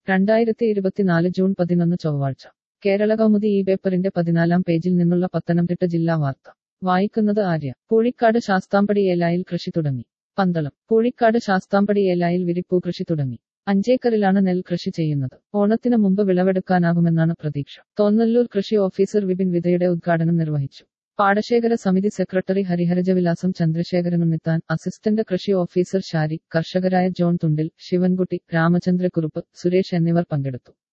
രണ്ടായിരത്തി ഇരുപത്തിനാല് ജൂൺ പതിനൊന്ന് ചൊവ്വാഴ്ച കേരള കൗമുദി ഈ പേപ്പറിന്റെ പതിനാലാം പേജിൽ നിന്നുള്ള പത്തനംതിട്ട ജില്ലാ വാർത്ത വായിക്കുന്നത് ആര്യ പൂഴിക്കാട് ശാസ്താംപടി ഏലായിൽ കൃഷി തുടങ്ങി പന്തളം പൂഴിക്കാട് ശാസ്താംപടി ഏലായിൽ വിരിപ്പൂ കൃഷി തുടങ്ങി അഞ്ചേക്കറിലാണ് നെൽ കൃഷി ചെയ്യുന്നത് ഓണത്തിന് മുമ്പ് വിളവെടുക്കാനാകുമെന്നാണ് പ്രതീക്ഷ തോന്നല്ലൂർ കൃഷി ഓഫീസർ വിപിൻ വിതയുടെ ഉദ്ഘാടനം നിർവഹിച്ചു പാടശേഖര സമിതി സെക്രട്ടറി ഹരിഹരജവിലാസം ചന്ദ്രശേഖരനുണ്ണിത്താൻ അസിസ്റ്റന്റ് കൃഷി ഓഫീസർ ഷാരി കർഷകരായ ജോൺ തുണ്ടിൽ ശിവൻകുട്ടി രാമചന്ദ്രക്കുറുപ്പ് സുരേഷ് എന്നിവർ പങ്കെടുത്തു